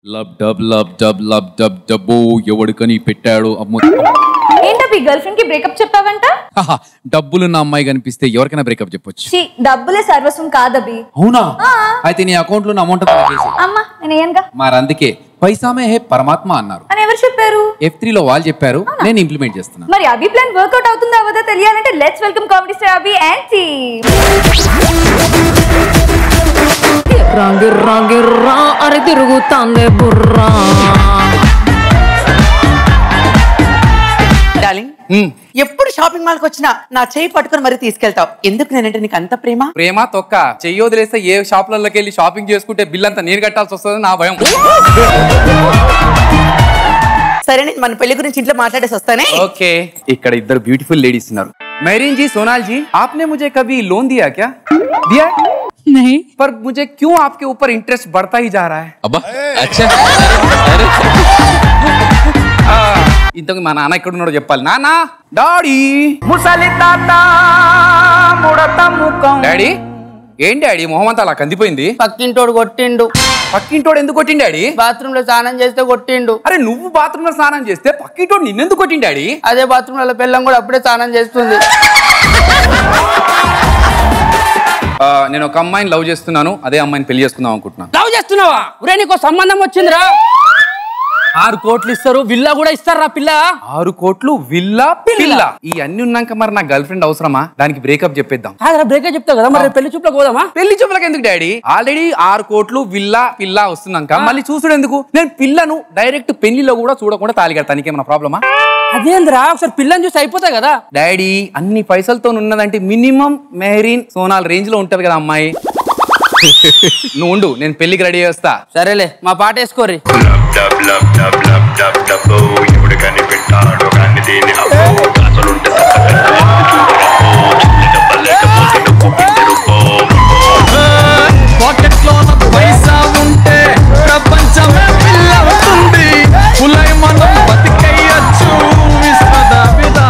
లబ్ dub lub dub lub dub డబ్బు ఎవడికని పెట్టాడు అమ్మో ఏంటబ్బి గర్ల్ ఫ్రెండ్ కి బ్రేకప్ చెప్పావంట హహ, డబ్బులున్న అమ్మాయి కనిపిస్తే ఎవరికైనా బ్రేకప్ చెప్పొచ్చు ఛీ, డబ్బులే సర్వస్వం కాదబ్బి అవునా అయితే నీ అకౌంట్ లో అమౌంట్ చేసి అమ్మా నేను ఏనుగా మరి అందుకే పైసామే హే పరమాత్మ అన్నారు అని ఎవరు చెప్పారు ఎఫ్ త్రీ లో వాళ్ళు చెప్పారు నేను ఇంప్లిమెంట్ చేస్తున్నా మరి అభి ప్లాన్ వర్కౌట్ అవుతుందా అవదా తెలియాలంటే let's welcome comedy star Abhi and team గిర్రా గిర్రా గిర్రా అరే తిరుగుతాందే బుర్రా డార్లింగ్ ఎప్పుడు షాపింగ్ మాల్కి వచ్చినా నా చేయి పట్టుకొని మరీ తీసుకెళ్తావు ఎందుకు నేనంటే నీకు అంత ప్రేమ ప్రేమ తొక్క చెయ్యి వదిలేస్తే ఏ షాపులలోకి వెళ్ళి షాపింగ్ చేసుకుంటే బిల్ అంతా నేను కట్టాల్సి వస్తుంది నా భయం సరే నేను మన పెళ్లి గురించి ఇంట్లో మాట్లాడేసి వస్తానే ఓకే ఇక్కడ ఇద్దరు బ్యూటిఫుల్ లేడీస్ ఉన్నారు मैरीन जी सोनाल जी आपने मुझे कभी लोन दिया क्या दिया नहीं पर मुझे क्यों आपके ऊपर इंटरेस्ट बढ़ता ही जा रहा है అబ్బా అచ్చా ఇంతకు మా నాన్న ఎక్కడ ఉన్నాడో చెప్పాలి నాన్న డాడీ ముసలి తాత ముడత ముఖం డాడీ ఏం డాడీ మొహం అంతా అలా కందిపోయింది పక్కింటోడు కొట్టిండు పక్కింటోడు ఎందుకు కొట్టింది డాడీ బాత్రూమ్ లో స్నానం చేస్తే కొట్టిండు అరే నువ్వు బాత్రూమ్ లో స్నానం చేస్తే పక్కింటోడు నిన్నెందుకు కొట్టింది డాడీ అదే బాత్రూమ్ లో పిల్లం కూడా అప్పుడే స్నానం చేస్తుంది ఆ, నేను ఒక అమ్మాయిని లవ్ చేస్తున్నాను అదే అమ్మాయిని పెళ్లి చేసుకుందాం అనుకుంటున్నాను లవ్ చేస్తున్నావా ఒరే నీకు సంబంధం వచ్చిందిరా ఆరు కోట్లు ఇస్తారు విల్లా కూడా ఇస్తారా పిల్ల ఆరు కోట్లు విల్లా పిల్ల ఈ అన్ని ఉన్నాక మరి నా గర్ల్ ఫ్రెండ్ అవసరమా దానికి బ్రేకప్ చెప్పేద్దాం కాదురా బ్రేకే చెప్తావు కదా మరి పెళ్లి చూపులకు పోదామా పెళ్లి చూపులకు ఎందుకు డాడీ ఆల్రెడీ ఆరు కోట్లు విల్లా పిల్ల వస్తున్నాక మళ్ళీ చూసుడు ఎందుకు నేను పిల్లను డైరెక్ట్ పెళ్లిలో కూడా చూడకుండా తాలి కడతాను నీకేమైనా ప్రాబ్లమా అదేంద్రా ఒకసారి పిల్లని చూసి అయిపోతాయి కదా డాడీ అన్ని పైసలతో ఉన్నదంటే మినిమం మెహరీన్ సోనాల్ రేంజ్ లో ఉంటది కదా అమ్మాయి నువ్వు ఉండు నేను పెళ్లికి రెడీ చేస్తా సరేలే మా పాట వేసుకోరి dub dub dub dub dub dub ఇప్పుడు కనిపెట్టాడు కానీ దీని అబ్బో అసలుంటే లేకపోతే నువ్వు పిండరుకో పాకెట్ లో పైసా ఉంటే ప్రపంచమే పిల్ల అవుతుంది పులై మనం బతికేయచ్చు విశ్వద విదా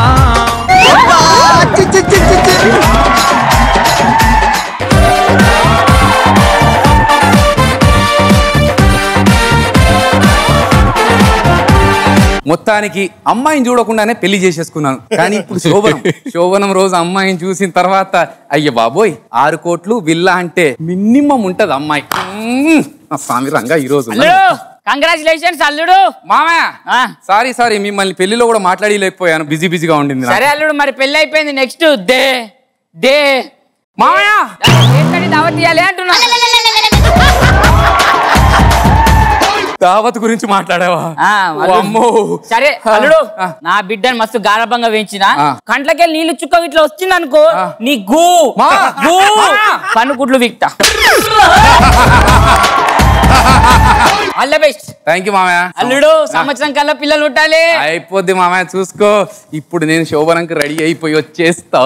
మొత్తానికి అమ్మాయిని చూడకుండానే పెళ్లి చేసేసుకున్నాను కానీ ఇప్పుడు శోభనం శోభనం రోజు అమ్మాయిని చూసిన తర్వాత అయ్య బాబోయ్ ఆరు కోట్లు విల్లా అంటే మినిమం ఉంటది అమ్మాయి మ్మ్. నా స్వామి రంగా ఈ రోజు కంగ్రాచులేషన్స్ అల్లుడు మామయ్య ఆ. సారీ సారీ మిమ్మల్ని పెళ్లిలో కూడా మాట్లాడలేకపోయాను బిజీ బిజీగా ఉండింది నాకు. సరే అల్లుడు మరి పెళ్లి అయిపోయింది నెక్స్ట్ దే దే మామయ్య ఏంటని దావత్ ఇయ్యాలి అంటున్నా దావత్ గురించి మాట్లాడావా ఆ, అల్లుడు. అమ్మో సరే అల్లుడు నా బిడ్డని మస్తు గారభంగా పెంచిన ఆ. కంట్లకెళ్ళి నీళ్లు చుక్క ఇట్లా వచ్చింది అనుకో నీ గూ మా. గూ మా. పన్ను గుడ్లు విక్తా all the best thank you మామయ్య అల్లుడు సంవత్సరం కల్లా పిల్లలు ఉండాలి అయిపోద్ది మామయ్య చూసుకో ఇప్పుడు నేను శోభనంకి రెడీ అయిపోయి వచ్చేస్తా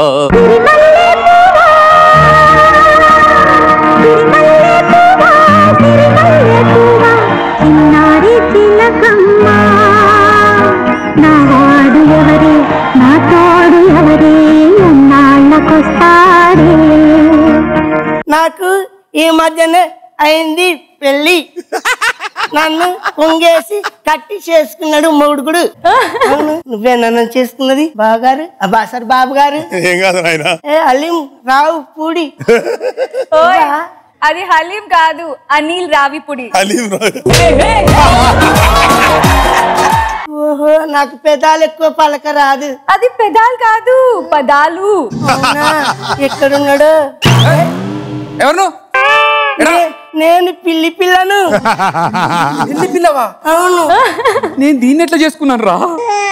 చిన్నారి చిలకమ్మ నా వాడు ఎవరే నా తోడు ఎవరే ఎన్నాళ్ళకొస్తాడే నాకు ఈ మధ్యనే అయింది పెళ్లి నన్ను కుంగేసి కట్టి చేసుకున్నాడు మొగుడుగుడు అవును నువ్వే నన్ను చేసుకున్నది బావగారు అబ్బాసర్ బాబు గారు ఏం కాదు నాయన ఏ అలీం రావు పూడి ఓయ్ అది హలీం కాదు అనిల్ రావిపుడి ఓహో నాకు పెదాలు ఎక్కువ పలక రాదు అది పెదాలు కాదు పదాలు అవునా ఎక్కడున్నాడు ఎవరు నువ్వు? ఎడా? నే- నేను పిల్లి పిల్లను ఎన్ని పిల్లవా అవును నేను దీన్ని ఎట్లా చేసుకున్నాను రా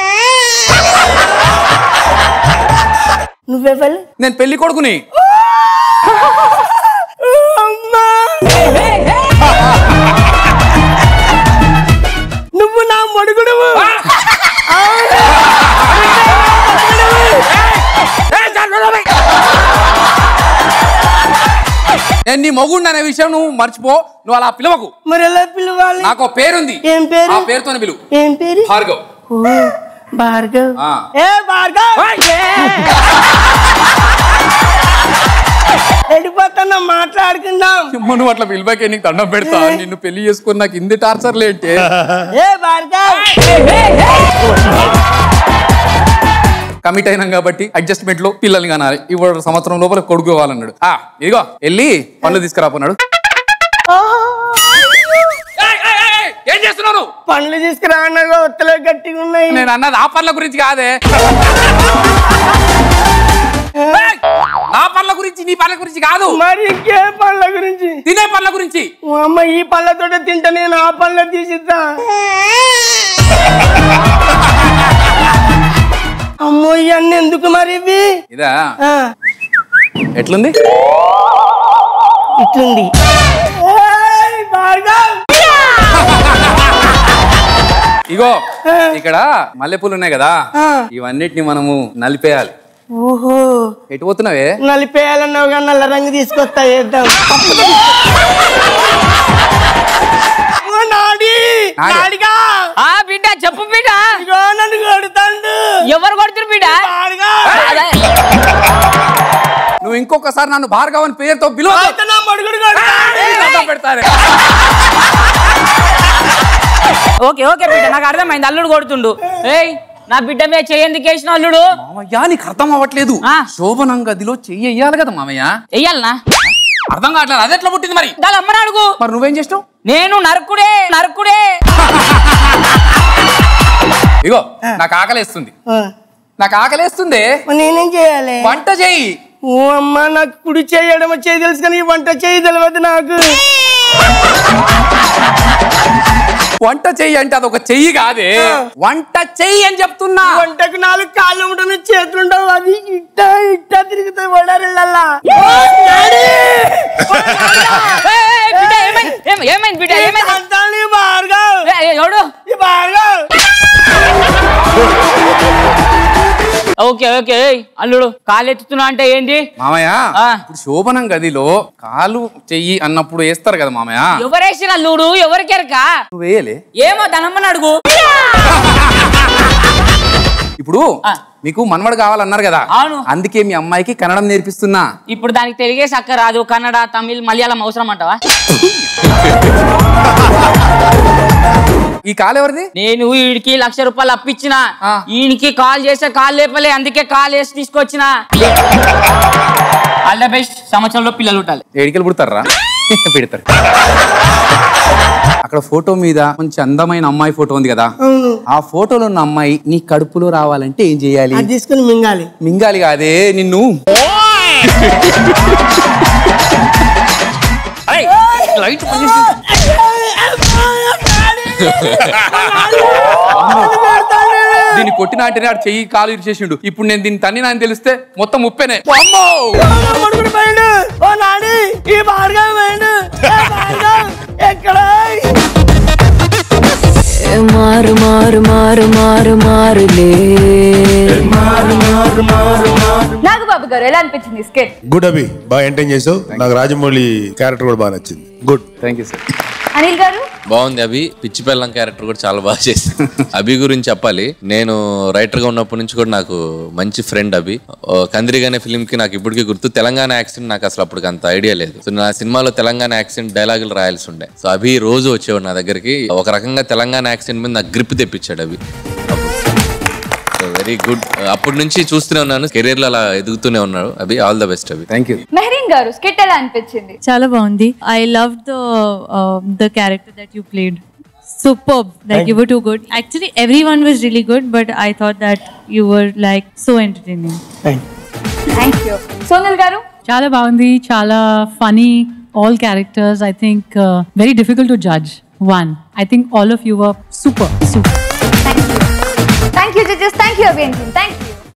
నువ్వెవరు నేను పెళ్లి కొడుకుని అమ్మా నువ్వు నా మొడుగుడువు నేను నీ మొగుండు అనే విషయం నువ్వు మర్చిపో నువ్వు అలా పిలవకు మరి ఎలా పిలవాలి నాకు ఒక పేరుంది ఏం పేరు ఆ పేరుతోనే పిలువు ఏం పేరు భార్గవ్ ఓ భార్గవ్ ఆ. ఏ భార్గవ్ వెళ్ళిపోతున్నా మాట్లాడుకుందాం అమ్మ, నువ్వు అట్లా పిలిపాకే నీకు దండం పెడతా నిన్ను పెళ్లి చేసుకుని నాకు ఇంది టార్చర్లు ఏంటి ఏ భార్గవ్ కమిట్ అయినాం కాబట్టి అడ్జస్ట్మెంట్ లో పిల్లల్ని కనాలి ఇప్పుడు సంవత్సరం లోపల కొడుకు కావాలన్నాడు ఆ ఇదిగో వెళ్ళి పనులు తీసుకురాపోన్నాడు ఏం చేస్తున్నావు పనులు తీసుకురా అన్నగా ఒత్తలే గట్టిగా ఉన్నాయి నేను అన్నది ఆ పనుల గురించి కాదే ఏయ్! నా పనుల గురించి నీ పనుల గురించి కాదు మరి ఇంకే పనుల గురించి తినే పనుల గురించి ఓ అమ్మ ఈ పళ్ళతోటే తింటా నేను ఆ పళ్ళ తీసిద్దా అమ్మో ఇవన్నీ ఎందుకు మరి ఇవి ఇదా ఆ, ఎట్లుంది ఇట్లుంది ఏయ్, భార్గవ్! ఇగో ఇక్కడ మల్లెపూలు ఉన్నాయి కదా ఆ. ఇవన్నిటిని మనము నలిపేయాలి ఓహో ఎటు పోతున్నావే నలిపేయాలన్నావు కానీ నల్ల రంగు తీసుకొస్తా వేద్దాం ఓ నాడి నాడి. నాడిగా ఆ బిడ్డ చెప్పు బిడ్డ ఇగో నన్ను కొడుతాండు ఎవరు కొడుతురు బిడ్డ భార్గవ్! అదే. నువ్వు ఇంకొకసారి నన్ను భార్గవ్ అని పేరుతో పిలువ అయితే నా మడుగుడు కొడతాడు. పెడతారే ఓకే ఓకే బిడ్డ నాకు అర్థమైంది అల్లుడు కొడుతుండు ఏయ్ నా బిడ్డ మీద చేయందుకు వేసిన అల్లుడు మామయ్య నీకు అర్థం అవ్వట్లేదు ఆ. శోభనం గదిలో చెయ్యి వెయ్యాలి కదా మామయ్య వెయ్యాలనా అర్థం కావట్లేదు అది ఎట్లా పుట్టింది మరి దాని అమ్మని అడుగు మరి నువ్వేం చేస్తావు నేను నరకుడే నరకుడే ఇగో నాకు ఆకలేస్తుంది ఆ, నాకు ఆకలేస్తుంది మరి నేనేం చేయాలి వంట చెయ్యి ఓ అమ్మ నాకు కుడి చేయడం చేయి తెలుసు కానీ ఈ వంట చేయి తెలియదు నాకు వంట చెయ్యి అంటే అది ఒక చెయ్యి కాదే వంట చెయ్యి అని చెప్తున్నా వంటకు నాలుగు కాళ్ళు ఉంటాను చేతులు ఉండవు అది ఇట్ట ఇట్ట తిరుగుతాయి వడారిళ్ళల్లా ఏయ్, ఏయ్, బిడ్డ ఏమైంది ఏం- ఏమైంది బిడ్డ ఏమైంది అంతాన్ని భార్గవ్ ఏయ్, ఏయ్, ఎవడు ఈ భార్గవ్ ఓకే ఓకే ఏయ్, అల్లుడు కాలు ఎత్తుతున్నా అంటే ఏంటి మామయ్య ఆ. ఇప్పుడు శోభనం గదిలో కాలు చెయ్యి అన్నప్పుడు వేస్తారు కదా మామయ్య ఎవరేసిన అల్లుడు ఎవరికెరక నువ్వు వేయలే ఏమో దనమ్మని అడుగు ఇప్పుడు ఆ. మీకు మనవడు కావాలన్నారు కదా అవును. అందుకే మీ అమ్మాయికి కన్నడం నేర్పిస్తున్నా ఇప్పుడు దానికి తెలుగే సక్క రాదు కన్నడ తమిళ్ మలయాళం అవసరం అంటావా ఈ కాలు ఎవరిది నేను వీడికి లక్ష రూపాయలు అప్పించిన ఆ. ఈయనకి కాల్ చేస్తే కాల్ లేపలే అందుకే కాల్ వేసి తీసుకొచ్చిన ఆల్ ద బెస్ట్ సంవత్సరంలో పిల్లలు ఉండాలి ఏడికలు పుడతారా పెడతారు అక్కడ ఫోటో మీద కొంచెం అందమైన అమ్మాయి ఫోటో ఉంది కదా అవును ఆ ఫోటోలో ఉన్న అమ్మాయి నీ కడుపులో రావాలంటే ఏం చేయాలి అది తీసుకుని మింగాలి మింగాలి కాదే నిన్ను అరే, లైట్ పనిచేస్తుంది. దీన్ని కొట్టిన అంటే ఆడు చెయ్యి కాలు ఇరిచేసిండు ఇప్పుడు నేను దీన్ని తన్ని నాకు తెలిస్తే మొత్తం ముప్పేనే అమ్మో! కొడుకుడు పోయిండు ఓ నాడి ఈ భార్గవ్ పోయిండు ఏ భార్గవ్ ఎక్కడ మారు మారు మారు మారు మారులే నాగబాబు గారు ఎలా అనిపించింది స్కెట్ గుడ్ అభి బాగా ఎంటైన్ చేసావు నాకు రాజమౌళి క్యారెక్టర్ కూడా బాగా నచ్చింది good thank you sir Anil garu బాగుంది అభి పిచ్చి పెళ్ళం క్యారెక్టర్ కూడా చాలా బాగా చేసింది అభి గురించి చెప్పాలి నేను రైటర్ గా ఉన్నప్పటి నుంచి కూడా నాకు మంచి ఫ్రెండ్ అభి ఓ, కందిరిగా అనే ఫిల్మ్ కి నాకు ఇప్పటికీ గుర్తు తెలంగాణ యాక్సెంట్ నాకు అసలు అప్పటికి అంత ఐడియా లేదు సో నా సినిమాలో తెలంగాణ యాక్సెంట్ డైలాగులు రాయాల్సి ఉండే సో అభి రోజు వచ్చేవాడు నా దగ్గరికి ఒక రకంగా తెలంగాణ యాక్సెంట్ మీద నాకు గ్రిప్ తెప్పించాడు అభి వెరీ గుడ్ అప్పటి నుంచి చూస్తూనే ఉన్నాను కెరీర్ లో అలా ఎదుగుతూనే ఉన్నాడు Abhi all the best Abhi thank you Mehreen garu skit ఎలా అనిపించింది చాలా బాగుంది I love the the character that you played super like you were too good actually everyone was really good but I thought that you were like so entertaining thank you Sonal garu చాలా బాగుంది చాలా funny all characters I think very difficult to judge one I think all of you were super super thank you judges thank you అభియన్ thank